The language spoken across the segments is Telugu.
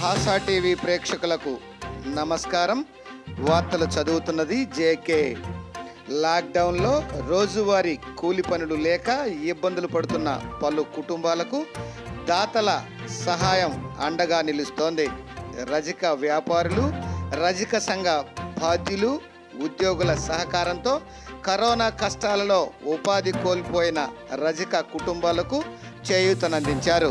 ఆశా టీవీ ప్రేక్షకులకు నమస్కారం వార్తలు చదువుతున్నది జేకే లాక్డౌన్లో రోజువారీ కూలి పనులు లేక ఇబ్బందులు పడుతున్న పలు కుటుంబాలకు దాతల సహాయం అండగా నిలుస్తోంది రజక వ్యాపారులు రజక సంఘ బాధ్యులు ఉద్యోగుల సహకారంతో కరోనా కష్టాలలో ఉపాధి కోల్పోయిన రజక కుటుంబాలకు చేయూతనందించారు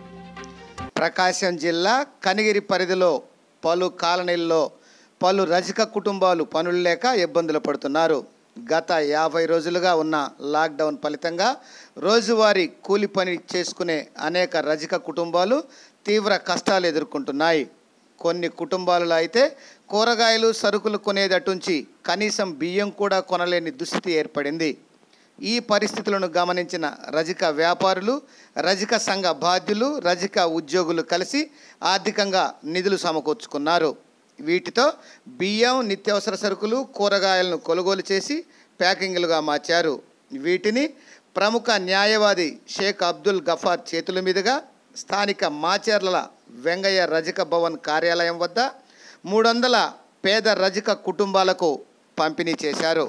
ప్రకాశం జిల్లా కనిగిరి పరిధిలో పలు కాలనీల్లో పలు రజక కుటుంబాలు పనులు లేక ఇబ్బందులు పడుతున్నారు గత యాభై రోజులుగా ఉన్న లాక్డౌన్ ఫలితంగా రోజువారీ కూలి పని చేసుకునే అనేక రజక కుటుంబాలు తీవ్ర కష్టాలు ఎదుర్కొంటున్నాయి కొన్ని కుటుంబాలలో అయితే కూరగాయలు సరుకులు కొనేదటుంచి కనీసం బియ్యం కూడా కొనలేని దుస్థితి ఏర్పడింది ఈ పరిస్థితులను గమనించిన రజక వ్యాపారులు రజక సంఘ బాధ్యులు రజక ఉద్యోగులు కలిసి ఆర్థికంగా నిధులు సమకూర్చుకున్నారు వీటితో బియ్యం నిత్యావసర సరుకులు కూరగాయలను కొనుగోలు చేసి ప్యాకింగ్లుగా మార్చారు వీటిని ప్రముఖ న్యాయవాది షేక్ అబ్దుల్ గఫార్ చేతుల మీదుగా స్థానిక మాచర్ల వెంగయ్య రజక భవన్ కార్యాలయం వద్ద మూడు వందల పేద రజక కుటుంబాలకు పంపిణీ చేశారు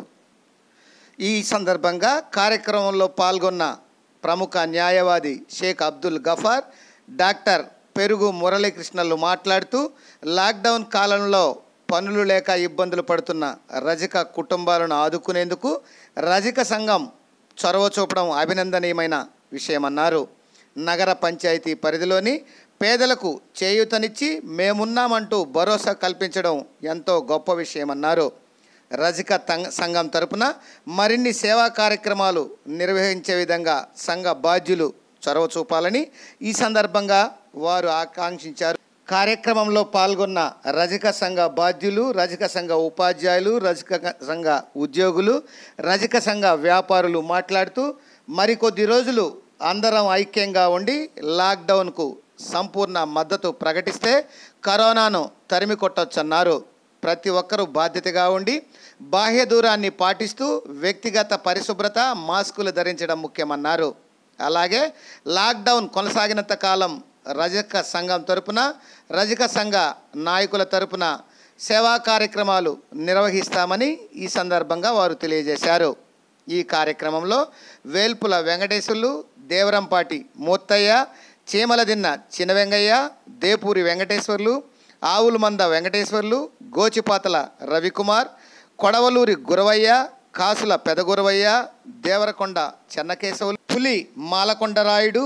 ఈ సందర్భంగా కార్యక్రమంలో పాల్గొన్న ప్రముఖ న్యాయవాది షేక్ అబ్దుల్ గఫార్ డాక్టర్ పెరుగు మురళీకృష్ణలు మాట్లాడుతూ లాక్డౌన్ కాలంలో పనులు లేక ఇబ్బందులు పడుతున్న రజక కుటుంబాలను ఆదుకునేందుకు రజక సంఘం చొరవ చూపడం అభినందనీయమైన విషయమన్నారు నగర పంచాయతీ పరిధిలోని పేదలకు చేయూతనిచ్చి మేమున్నామంటూ భరోసా కల్పించడం ఎంతో గొప్ప విషయమన్నారు రజక తంగ సంఘం తరపున మరిన్ని సేవా కార్యక్రమాలు నిర్వహించే విధంగా సంఘ బాధ్యులు చొరవ చూపాలని ఈ సందర్భంగా వారు ఆకాంక్షించారు కార్యక్రమంలో పాల్గొన్న రజక సంఘ బాధ్యులు రజక సంఘ ఉపాధ్యాయులు రజక సంఘ ఉద్యోగులు రజక సంఘ వ్యాపారులు మాట్లాడుతూ మరికొద్ది రోజులు అందరం ఐక్యంగా ఉండి లాక్డౌన్కు సంపూర్ణ మద్దతు ప్రకటిస్తే కరోనాను తరిమి కొట్టొచ్చన్నారు ప్రతి ఒక్కరూ బాధ్యతగా ఉండి బాహ్య దూరాన్ని పాటిస్తూ వ్యక్తిగత పరిశుభ్రత మాస్కులు ధరించడం ముఖ్యమన్నారు అలాగే లాక్డౌన్ కొనసాగినంత కాలం రజక సంఘం తరపున రజక సంఘ నాయకుల తరపున సేవా కార్యక్రమాలు నిర్వహిస్తామని ఈ సందర్భంగా వారు తెలియజేశారు ఈ కార్యక్రమంలో వేల్పుల వెంకటేశ్వర్లు దేవరంపాటి మూత్తయ్య చీమలదిన్న చిన్న వెంగయ్య దేపూరి వెంకటేశ్వర్లు ఆవుల మంద వెంకటేశ్వర్లు గోచిపాతల రవికుమార్ కొడవలూరి గురవయ్య కాసుల పెదగురవయ్య దేవరకొండ చెన్నకేశవులు పులి మాలకొండరాయుడు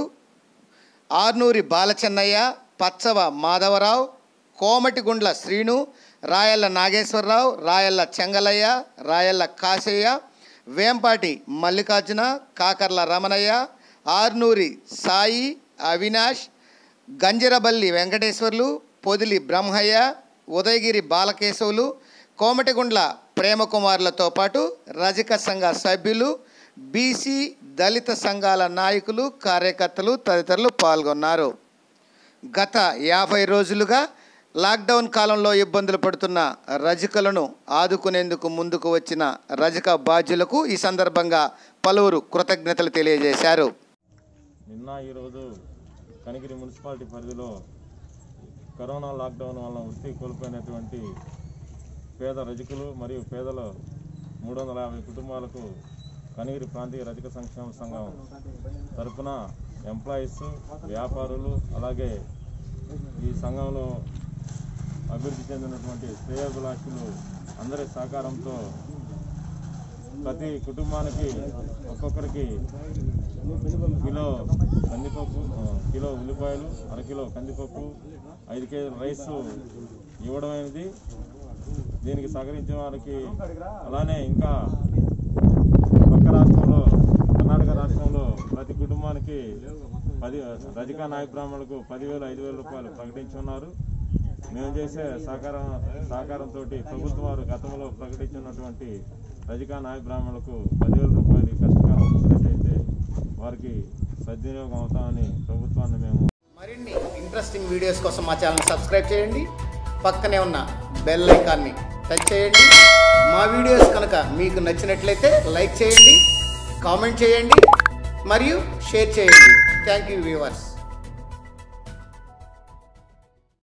ఆర్నూరి బాలచెన్నయ్య పచ్చవ మాధవరావు కోమటిగుండ్ల శ్రీను రాయల్ల నాగేశ్వరరావు రాయల్ల చెంగలయ్య రాయల్ల కాశయ్య వేంపాటి మల్లికార్జున కాకర్ల రమణయ్య ఆర్నూరి సాయి అవినాష్ గంజిరబల్లి వెంకటేశ్వర్లు పొదిలి బ్రహ్మయ్య ఉదయగిరి బాలకేశవులు కోమటిగుండ్ల ప్రేమకుమారులతో పాటు రజక సంఘ సభ్యులు బీసీ దళిత సంఘాల నాయకులు కార్యకర్తలు తదితరులు పాల్గొన్నారు గత యాభై రోజులుగా లాక్డౌన్ కాలంలో ఇబ్బందులు పడుతున్న రజకులను ఆదుకునేందుకు ముందుకు వచ్చిన రజక బాధ్యులకు ఈ సందర్భంగా పలువురు కృతజ్ఞతలు తెలియజేశారు నిన్న ఈరోజు కనిగిరి మున్సిపాలిటీ పరిధిలో కరోనా లాక్డౌన్ వల్ల వృత్తి కోల్పోయినటువంటి పేద రజకులు మరియు పేదల మూడు వందల యాభై కుటుంబాలకు కనిగిరి ప్రాంతీయ రజక సంక్షేమ సంఘం తరపున ఎంప్లాయీస్ వ్యాపారులు అలాగే ఈ సంఘంలో అభివృద్ధి చెందినటువంటి శ్రేయోభిలాషులు అందరి సహకారంతో ప్రతి కుటుంబానికి ఒక్కొక్కరికి కిలో కందిపప్పు ఆ, కిలో ఉల్లిపాయలు అరకిలో కందిపప్పు ఐదు కేజీల రైస్ ఇవ్వడం అనేది దీనికి సహకరించిన వారికి అలానే ఇంకా పక్క రాష్ట్రంలో కర్ణాటక రాష్ట్రంలో ప్రతి కుటుంబానికి పది రజికా నాయ బ్రాహ్మణులకు పదివేలు ఐదు వేల రూపాయలు ప్రకటించి ఉన్నారు మేము చేసే సహకారం సహకారంతో ప్రభుత్వం వారు గతంలో ప్రకటించినటువంటి రజికా నాయ బ్రాహ్మణులకు పదివేల రూపాయలు ఈ కష్టకాలం వచ్చినట్టయితే వారికి సద్వినియోగం అవుతామని ప్రభుత్వాన్ని మేము మరిన్ని ఇంట్రెస్టింగ్ వీడియోస్ కోసం మా ఛానల్ సబ్స్క్రైబ్ చేయండి పక్కనే ఉన్న బెల్ ఐకాన్ని టచ్ చేయండి మా వీడియోస్ కనుక మీకు నచ్చినట్లయితే లైక్ చేయండి కామెంట్ చేయండి మరియు షేర్ చేయండి థ్యాంక్ యూ వ్యూవర్స్